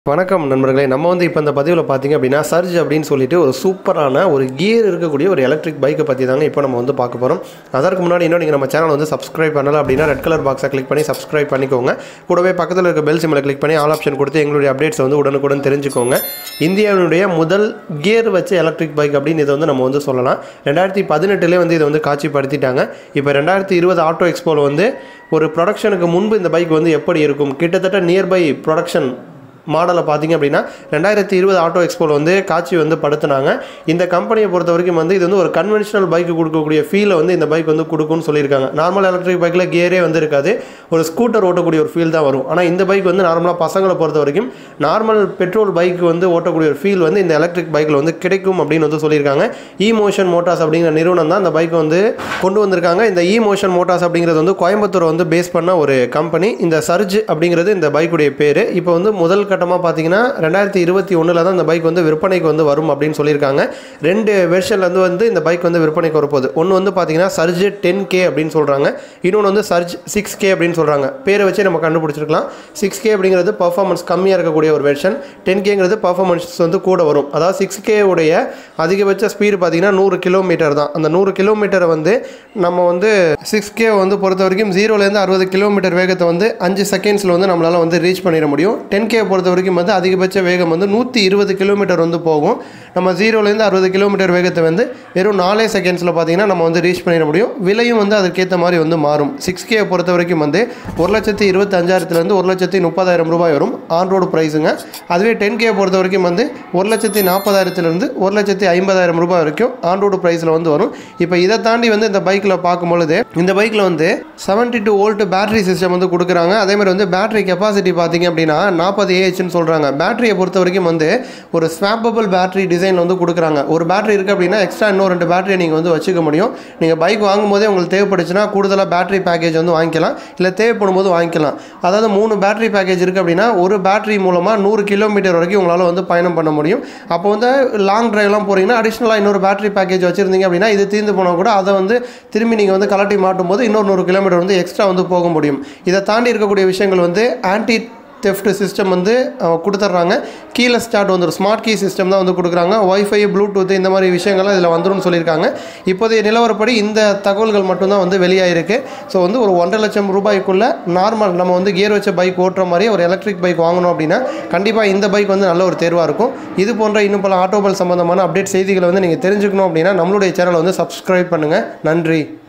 வணக்கம் நண்பர்களே நம்ம வந்து இப்போ இந்த பதிவில் பார்த்தீங்க அப்படின்னா சர்ஜ் அப்படின்னு சொல்லிட்டு ஒரு சூப்பரான ஒரு கியர் இருக்கக்கூடிய ஒரு எலக்ட்ரிக் பைக்கை பற்றி தாங்க இப்போ நம்ம வந்து பார்க்க போகிறோம் அதற்கு முன்னாடி இன்னும் நீங்கள் நம்ம சேனல் வந்து சப்ஸ்கிரைப் பண்ணல அப்படின்னா ரெட் கலர் பாக்ஸை கிளிக் பண்ணி சப்ஸ்கிரைப் பண்ணிக்கோங்க கூடவே பக்கத்தில் இருக்க பெல் சிம்மில் கிளிக் பண்ணி ஆல் ஆப்ஷன் கொடுத்து எங்களுடைய அப்டேட்ஸ் வந்து உடனுக்குடன் தெரிஞ்சுக்கோங்க இந்தியாவினுடைய முதல் கியர் வச்ச எலக்ட்ரிக் பைக் அப்படின்னு இதை வந்து நம்ம வந்து சொல்லலாம் ரெண்டாயிரத்தி பதினெட்டுலேயே வந்து இதை வந்து காட்சிப்படுத்திட்டாங்க இப்போ ரெண்டாயிரத்தி இருபது ஆட்டோ எக்ஸ்போவில் வந்து ஒரு ப்ரொடக்ஷனுக்கு முன்பு இந்த பைக் வந்து எப்படி இருக்கும் கிட்டத்தட்ட நியர்பை ப்ரொடக்ஷன் மாடலை பார்த்தீங்க அப்படின்னா ரெண்டாயிரத்தி இருபது ஆட்டோ எக்ஸ்போவில் வந்து காட்சி வந்து படுத்துனாங்க இந்த கம்பெனியை பொறுத்த வரைக்கும் வந்து இது வந்து ஒரு கன்வென்ஷனல் பைக்கு கொடுக்கக்கூடிய ஃபீலை வந்து இந்த பைக் வந்து கொடுக்கும்னு சொல்லியிருக்காங்க நார்மல் எலக்ட்ரிக் பைக்கில் கியரே வந்து இருக்காது ஒரு ஸ்கூட்டர் ஓட்டக்கூடிய ஒரு ஃபீல் தான் வரும் ஆனால் இந்த பைக் வந்து நார்மலாக பசங்களை பொறுத்த வரைக்கும் நார்மல் பெட்ரோல் பைக் வந்து ஓட்டக்கூடிய ஒரு ஃபீல் வந்து இந்த எலக்ட்ரிக் பைக்கில் வந்து கிடைக்கும் அப்படின்னு வந்து சொல்லியிருக்காங்க இ மோஷன் மோட்டார்ஸ் அப்படிங்கிற நிறுவனம் தான் இந்த பைக்கை வந்து கொண்டு வந்திருக்காங்க இந்த இ மோஷன் மோட்டார்ஸ் அப்படிங்கிறது வந்து கோயம்புத்தூர் வந்து பேஸ் பண்ண ஒரு கம்பெனி இந்த சர்ஜ் அப்படிங்கிறது இந்த பைக்குடைய பேர் இப்போ வந்து முதல் கட்டமாக பார்த்தீங்கன்னா ரெண்டாயிரத்தி இருபத்தி ஒன்றில் தான் இந்த பைக் வந்து விற்பனைக்கு வந்து வரும் அப்படின்னு சொல்லியிருக்காங்க ரெண்டு வெர்ஷன்லேருந்து வந்து இந்த பைக் வந்து விற்பனைக்கு வரப்போகுது ஒன்று வந்து பார்த்தீங்கன்னா சர்ஜ் டென் கே அப்படின்னு சொல்கிறாங்க இன்னொன்று வந்து சர்ஜ் சிக்ஸ் கே அப்படின்னு சொல்கிறாங்க பேரை வச்சே நம்ம கண்டுபிடிச்சிருக்கலாம் சிக்ஸ் கே அப்படிங்கிறது பர்ஃபார்மன்ஸ் கம்மியாக இருக்கக்கூடிய ஒரு வெர்ஷன் டென் கேங்கிறது பர்ஃபார்மன்ஸ் வந்து கூட வரும் அதாவது சிக்ஸ் கே உடைய அதிகபட்ச ஸ்பீடு பார்த்தீங்கன்னா நூறு கிலோமீட்டர் தான் அந்த நூறு கிலோமீட்டரை வந்து நம்ம வந்து சிக்ஸ் கே வந்து பொறுத்த வரைக்கும் ஜீரோலேருந்து அறுபது கிலோமீட்டர் வேகத்தை வந்து அஞ்சு செகண்ட்ஸில் வந்து நம்மளால் வந்து ரீச் பண்ணிட முடியும் டென் கே பொறுத்த வரைக்கும் வந்து அதிகபட்ச வேகம் வந்து நூற்றி இருபது கிலோமீட்டர் வந்து போகும் நம்ம ஜீரோலேருந்து அறுபது கிலோமீட்டர் வேகத்தை வந்து வெறும் நாலே செகண்ட்ஸில் பார்த்தீங்கன்னா நம்ம வந்து ரீச் பண்ணிட முடியும் விலையும் வந்து அதுக்கேற்ற மாதிரி வந்து மாறும் சிக்ஸ் கே பொறுத்த வரைக்கும் வந்து ஒரு லட்சத்தி இருபத்தஞ்சாயிரத்துலேருந்து ஒரு லட்சத்தி முப்பதாயிரம் ரூபாய் வரும் ஆன் ரோடு ப்ரைஸுங்க அதுவே டென் கே பொறுத்த வரைக்கும் வந்து ஒரு லட்சத்தி நாற்பதாயிரத்துலேருந்து ஒரு லட்சத்தி ஐம்பதாயிரம் ரூபாய் வரைக்கும் ஆன் ரோடு ப்ரைஸில் வந்து வரும் இப்போ இதை தாண்டி வந்து இந்த பைக்கில் பார்க்கும்பொழுது இந்த பைக்கில் வந்து seventy two volt battery system வந்து கொடுக்குறாங்க அதே மாதிரி வந்து பேட்டரி கெப்பாசிட்டி பார்த்தீங்க அப்படின்னா நாற்பது ஏஹெச்னு சொல்கிறாங்க பேட்டரியை பொறுத்த வரைக்கும் வந்து ஒரு ஸ்வாப்பபிள் பேட்டரி டிசைன் வந்து கொடுக்குறாங்க ஒரு பேட்டரி இருக்குது அப்படின்னா எக்ஸ்ட்ரா இன்னும் ரெண்டு பேட்டரியை நீங்கள் வந்து வச்சுக்க முடியும் நீங்கள் பைக் வாங்கும்போதே உங்களுக்கு தேவைப்படுச்சுன்னா கூடுதலாக பேட்டரி பேக்கேஜ் வந்து வாங்கிக்கலாம் இல்லை தேவைப்படும் போது வாங்கிக்கலாம் அதாவது மூணு பேட்டரி பேக்கேஜ் இருக்குது அப்படின்னா ஒரு பேட்டரி மூலமாக நூறு கிலோமீட்டர் வரைக்கும் உங்களால் வந்து பயணம் பண்ண முடியும் அப்போ வந்து லாங் டிரைவ்லாம் போகிறீங்கன்னா அடிஷ்னலாக இன்னொரு பேட்டரி பேக்கேஜ் வச்சுருந்தீங்க அப்படின்னா இது தீர்ந்து போனால் கூட அதை வந்து திரும்பி நீங்கள் வந்து கலட்டி மாட்டும் போது இன்னொரு நூறு கிலோமீட்டர் வந்து எக்ஸ்ட்ரா வந்து போக முடியும் இதை தாண்டி இருக்கக்கூடிய விஷயங்கள் வந்து ஆன்டி தெஃப்ட் சிஸ்டம் வந்து அஹ், கொடுத்துட்றாங்க கீழே ஸ்டார்ட் வந்துடும் ஸ்மார்ட் கீ சிஸ்டம் தான் வந்து கொடுக்குறாங்க ஒய்ஃபை ப்ளூடூத் இந்த மாதிரி விஷயங்கள்லாம் இதில் வந்துரும்னு சொல்லியிருக்காங்க இப்போதைய நிலவரப்படி இந்த தகவல்கள் மட்டும்தான் வந்து வெளியாயிருக்கு ஸோ வந்து ஒரு ஒன்றரை லட்சம் ரூபாய்க்குள்ள நார்மல் நம்ம வந்து கியர் வச்ச பைக் ஓட்டுற மாதிரி ஒரு எலக்ட்ரிக் பைக் வாங்கணும் அப்படின்னா கண்டிப்பாக இந்த பைக் வந்து நல்ல ஒரு தேர்வாக இருக்கும் இது போன்ற இன்னும் பல ஆட்டோமொபைல் சம்பந்தமான அப்டேட் செய்திகளை வந்து நீங்கள் தெரிஞ்சுக்கணும் அப்படின்னா நம்மளுடைய சேனலை வந்து சப்ஸ்கிரைப் பண்ணுங்கள் நன்றி